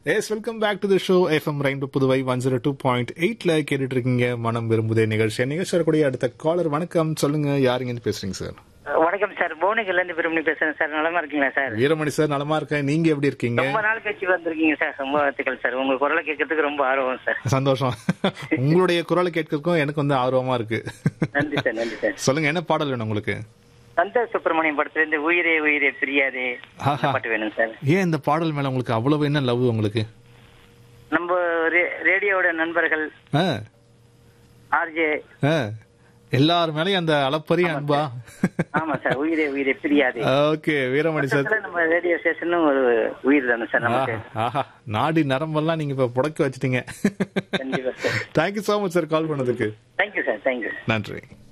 S welcome back to the show FM Rainbow Puduvai one zero two point எயிட்ல கேட்டுட்டு இருக்கீங்க மனம் விரும்புதே நிகழ்ச்சி நிகழ்ச்சி வரக்கூடிய அடுத்த காலர் வணக்கம் சொல்லுங்க யாருங்கன்னு பேசுறீங்க சார் வணக்கம் சார் புவனகிரில இருந்து விரும்பி பேசுறேன் சார் நலமா இருக்கீங்களா சார் வீரமணி சார் நலமா இருக்கேன் நீங்க எப்படி இருக்கீங்க ரொம்ப நாள் கழிச்சு வந்திருக்கீங்க சார் ரொம்ப வாழ்த்துக்கள் சார் உங்க குரலை கேட்கறதுக்கு ரொம்ப ஆர்வம் சார் சந்தோஷம் உங்களுடைய குரலை கேட்கறதுக்கும் எனக்கு வந்து ஆர்வமா இருக்கு நன்றி சார் நன்றி சார் சொல்லுங்க என்ன பாடல் வேணும் உங்களுக்கு சந்தோஷ் சுப்பிரமணியம் படத்துல இருந்து உயிரே உயிரே பிரியாதே இந்த ஆஹா. பாட்டு வேணும் சார் ஏன் இந்த பாடல் மேல உங்களுக்கு அவ்வளவு என்ன லவ் உங்களுக்கு நம்ம ரே- ரேடியோவோட நண்பர்கள் ஆ, ஆர்ஜே ஆ. எல்லார் மேலயும் அந்த அளப்பரிய அன்பா ஆமா சார் உயிரே உயிரே பிரியாதே ஓகே வீரமணி சார் பக்கத்துல நம்ம ரேடியோ ஸ்டேஷனும் ஒரு உயிர் தானே சார் நமக்கு ஆஹா, ஆஹா நாடி நரம்பெல்லாம் நீங்க இப்ப புடக்க வச்சிட்டீங்க கண்டிப்பா sir thank you so much sir call பண்ணதுக்கு தேங்க்யூ சார் தேங்க்யூ நன்றி